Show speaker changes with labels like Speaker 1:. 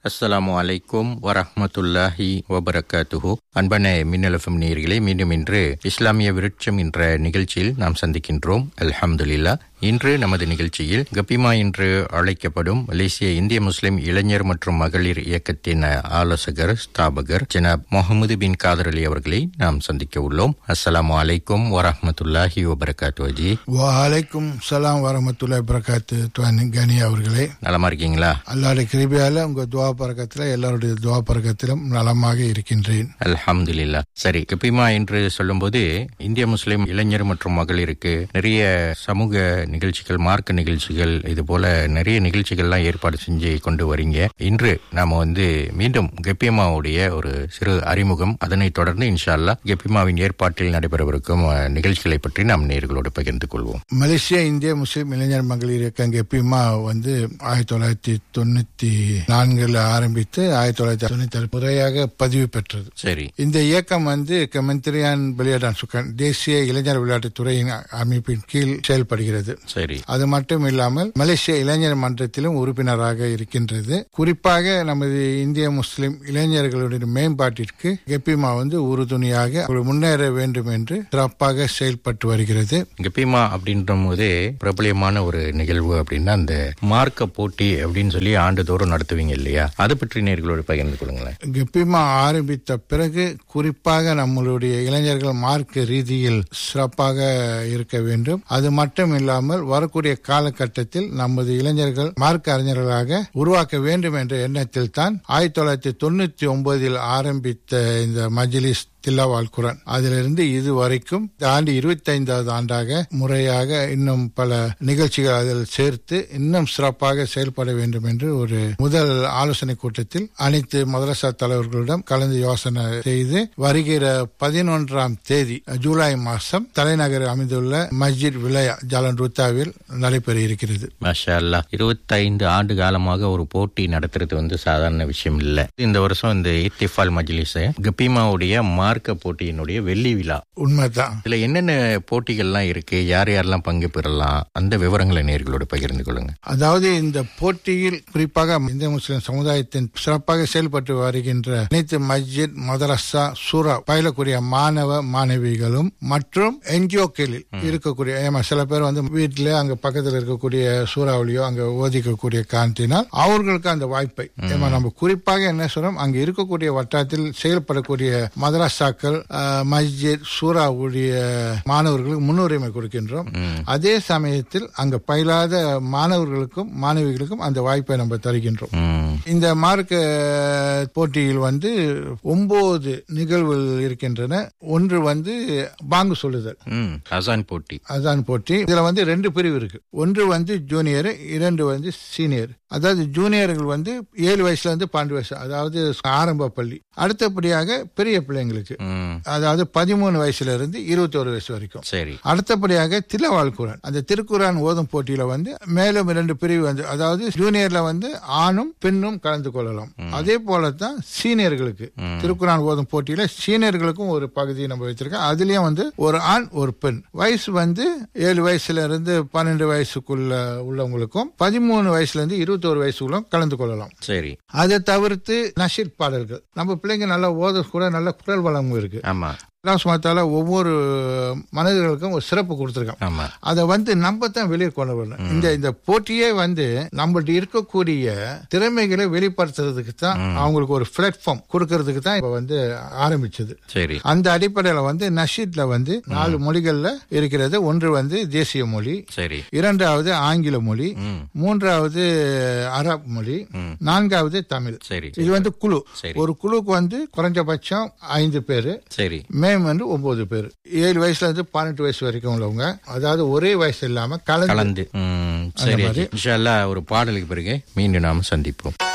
Speaker 1: அஸ்ஸலாமு அலைக்கும் வரஹ்மத்துல்லாஹி வபரகாத்துஹு அன்பான மின்னலஃபம் நேயர்களே மீண்டும் இன்று இஸ்லாமிய விருட்சம் என்ற நிகழ்ச்சியில் நாம் சந்திக்கின்றோம் அல்ஹம்துலில்லா இன்று நமது நிகழ்ச்சியில் கபிமா என்று அழைக்கப்படும் மலேசிய இந்திய முஸ்லிம் இளைஞர் மற்றும் மகளிர் இயக்கத்தின் ஆலோசகர் ஸ்தாபகர் ஜனாப் முகமது பின் காதர் அலி அவர்களை நாம் சந்திக்க உள்ளோம் அஸ்ஸலாமு அலைக்கும் வரஹ்மத்துல்லாஹி வபரகாத்து ஜி
Speaker 2: வலைக்கும் சலாம் வரமத்துல்லா பிரகாத்து துவான் கனி அவர்களே
Speaker 1: நலமா இருக்கீங்களா
Speaker 2: அல்லாடைய கிருபியால உங்க துவா பறக்கத்துல எல்லாருடைய துவா பறக்கத்திலும் நலமாக இருக்கின்றேன்
Speaker 1: அல்ஹம்துலில்லா சரி கபிமா என்று சொல்லும்போது இந்திய முஸ்லிம் இளைஞர் மற்றும் மகளிருக்கு நிறைய சமூக நிகழ்ச்சிகள் மார்க்க நிகழ்ச்சிகள் இது போல நிறைய நிகழ்ச்சிகள்லாம் ஏற்பாடு செஞ்சு கொண்டு வரீங்க இன்று நாம வந்து மீண்டும் கெப்பியம்மாவுடைய ஒரு சிறு அறிமுகம் அதனைத் தொடர்ந்து இன்ஷா அல்லாஹ் கெப்பிமாவின் ஏற்பாட்டில் நடைபெறவிருக்கும் அஹ், நிகழ்ச்சிகளை பற்றி நாம் நேர்களோடு பகிர்ந்து கொள்வோம்
Speaker 2: மலேசியா இந்திய முஸ்லிம் இளைஞர் மகளிர் இயக்கம் எப்பயுமா வந்து ஆயிரத்தி தொள்ளாயிரத்தி தொண்ணூத்தி நான்குல ஆரம்பித்து ஆயிரத்தி தொள்ளாயிரத்தி தொண்ணூத்தி ஆறு முறையாக பதிவு பெற்றது
Speaker 1: சரி
Speaker 2: இந்த இயக்கம் வந்து கமெந்திரியான் விளையாடான் சுக்கன் தேசிய இளைஞர் விளையாட்டுத் துறையின் அமைப்பின் கீழ் செயல்படுகிறது
Speaker 1: சரி
Speaker 2: அது மட்டும் இல்லாமல் மலேசிய இளைஞர் மன்றத்திலும் உறுப்பினராக இருக்கின்றது குறிப்பாக நமது இந்திய முஸ்லிம் இளைஞர்களுடைய மேம்பாட்டிற்கு கெப்பிமா வந்து உறுதுணையாக ஒரு முன்னேற வேண்டும் என்று சிறப்பாக செயல்பட்டு வருகிறது
Speaker 1: கெப்பிமா அப்படின்ற போதே பிரபலியமான ஒரு நிகழ்வு அப்படின்னா அந்த மார்க்க போட்டி அப்படின்னு சொல்லி ஆண்டுதோறும் நடத்துவீங்க இல்லையா அதை பற்றி நேர்களோடு பகிர்ந்து கொள்ளுங்களேன்
Speaker 2: கெப்பிமா ஆரம்பித்த பிறகு குறிப்பாக நம்மளுடைய இளைஞர்கள் மார்க்க ரீதியில் சிறப்பாக இருக்க வேண்டும் அது மட்டும் இல்லாமல் வரக்கூடிய காலகட்டத்தில் நமது இளைஞர்கள் மார்க்க அறிஞர்களாக உருவாக்க வேண்டும் என்ற எண்ணத்தில் தான் ஆயிரத்தி தொள்ளாயிரத்தி தொண்ணூத்தி ஒன்பதில் ஆரம்பித்த இந்த மஜ்லிஸ் தில்லாவால் குரான் அதிலிருந்து இது வரைக்கும் இந்த ஆண்டு இருபத்தி ஐந்தாவது ஆண்டாக முறையாக இன்னும் பல நிகழ்ச்சிகள் அதில் சேர்த்து இன்னும் சிறப்பாக செயல்பட வேண்டும் என்று ஒரு முதல் ஆலோசனை கூட்டத்தில் அனைத்து மதரசா தலைவர்களிடம் கலந்து யோசனை செய்து வருகிற பதினொன்றாம் தேதி ஜூலை மாசம் தலைநகர் அமைந்துள்ள மஸ்ஜித் விலயா ஜாலன் ருத்தாவில் நடைபெற இருக்கிறது
Speaker 1: மாஷா அல்லா இருபத்தைந்து ஆண்டு காலமாக ஒரு போட்டி நடத்துறது வந்து சாதாரண விஷயம் இல்ல இந்த வருஷம் இந்த இத்திஃபால் மஜ்லிஸ் கப்பிமாவுடைய மார்க்க போட்டியினுடைய வெள்ளி விழா
Speaker 2: உண்மைதான்
Speaker 1: இதுல என்னென்ன போட்டிகள்லாம் இருக்கு யார் யாரெல்லாம் பங்கு பெறலாம் அந்த விவரங்களை நேர்களோடு பகிர்ந்து கொள்ளுங்க
Speaker 2: அதாவது இந்த போட்டியில் குறிப்பாக இந்திய முஸ்லிம் சமுதாயத்தின் சிறப்பாக செயல்பட்டு வருகின்ற அனைத்து மஸ்ஜித் மதரசா சூரா பயிலக்கூடிய மாணவ மாணவிகளும் மற்றும் என்ஜிஓக்களில் இருக்கக்கூடிய ஏமா சில பேர் வந்து வீட்டில் அங்க பக்கத்தில் இருக்கக்கூடிய சூறாவளியோ அங்க ஓதிக்கக்கூடிய காரணத்தினால் அவர்களுக்கு அந்த வாய்ப்பை ஏமா நம்ம குறிப்பாக என்ன சொல்றோம் அங்க இருக்கக்கூடிய வட்டாரத்தில் செயல்படக்கூடிய மதரசாக்கள் அஹ், மஸ்ஜித் சூறாவுடைய மாணவர்களுக்கு முன்னுரிமை கொடுக்கின்றோம் அதே சமயத்தில் அங்க பயிலாத மாணவர்களுக்கும் மாணவிகளுக்கும் அந்த வாய்ப்பை நம்ம தருகின்றோம்
Speaker 1: ம்,
Speaker 2: இந்த மார்க்க போட்டியில் வந்து ஒன்பது நிகழ்வுகள் இருக்கின்றன ஒன்று வந்து பாங்கு சொல்லுதல்
Speaker 1: ம், அசான் போட்டி
Speaker 2: அதான் போட்டி இதுல வந்து ரெண்டு பிரிவு இருக்கு ஒன்று வந்து ஜூனியர் இரண்டு வந்து சீனியர் அதாவது ஜூனியர்கள் வந்து ஏழு வயசுல இருந்து பன்னெண்டு வயசு அதாவது ஆரம்ப பள்ளி அடுத்தபடியாக பெரிய பிள்ளைங்களுக்கு
Speaker 1: ம்,
Speaker 2: அதாவது பதிமூணு வயசுல இருந்து இருபத்தோரு வயசு வரைக்கும்
Speaker 1: சரி
Speaker 2: அடுத்தபடியாக திலவாள் குரான் அந்த திருக்குரான் ஓதும் போட்டியில வந்து மேலும் இரண்டு பிரிவு வந்து அதாவது ஜூனியர்ல வந்து ஆணும் பெண்ணும் கலந்து கொள்ளலாம் அதே போலதான் சீனியர்களுக்கு திருக்குரான் ஓதும் போட்டியில சீனியர்களுக்கும் ஒரு பகுதியை நம்ம வச்சிருக்கோம் அதுலயும் வந்து ஒரு ஆண் ஒரு பெண் வயசு வந்து ஏழு வயசுல இருந்து பன்னெண்டு வயசுக்குள்ள உள்ளவங்களுக்கும் பதிமூணு வயசுல இருந்து இருபத்தோரு வயசுக்குள்ள கலந்து கொள்ளலாம்
Speaker 1: சரி
Speaker 2: அதை தவிர்த்து நஷீத் பாடல்கள் நம்ம பிள்ளைங்க நல்லா ஓத கூட நல்ல குரல் வளமும் இருக்கு
Speaker 1: ஆமா
Speaker 2: மத்தால ஒவ்வொரு மனிதர்களுக்கும் ஒரு சிறப்பு கொடுத்துருக்கான்
Speaker 1: ஆமா
Speaker 2: அதை வந்து நம்ம தான் வெளியே கொண்டு வரணும் இந்த இந்த போட்டியே வந்து நம்மள்ட்ட இருக்கக்கூடிய திறமைகளை வெளிப்படுத்துறதுக்கு தான் அவங்களுக்கு ஒரு பிளாட்ஃபார்ம் கொடுக்கறதுக்கு தான் இப்ப வந்து ஆரம்பிச்சது
Speaker 1: சரி
Speaker 2: அந்த அடிப்படையில வந்து நஷீத்ல வந்து நாலு மொழிகள்ல இருக்கிறது ஒன்று வந்து தேசிய மொழி
Speaker 1: சரி
Speaker 2: இரண்டாவது ஆங்கில மொழி
Speaker 1: ம்,
Speaker 2: மூன்றாவது அரப் மொழி நான்காவது தமிழ்
Speaker 1: சரி
Speaker 2: இது வந்து குழு
Speaker 1: சரி.
Speaker 2: ஒரு குழுக்கு வந்து குறைஞ்சபட்சம் ஐந்து பேரு
Speaker 1: சரி
Speaker 2: மேம் வந்து ஒன்பது பேர் ஏழு வயசுல இருந்து பன்னெண்டு வயசு வரைக்கும் உள்ளவங்க அதாவது ஒரே வயசு இல்லாம கலந்து
Speaker 1: கலந்து ம், சரி
Speaker 2: மாதிரி.
Speaker 1: இன்ஷா அல்லாஹ் ஒரு பாடலுக்கு பிறகு மீண்டும் நாம் சந்திப்போம்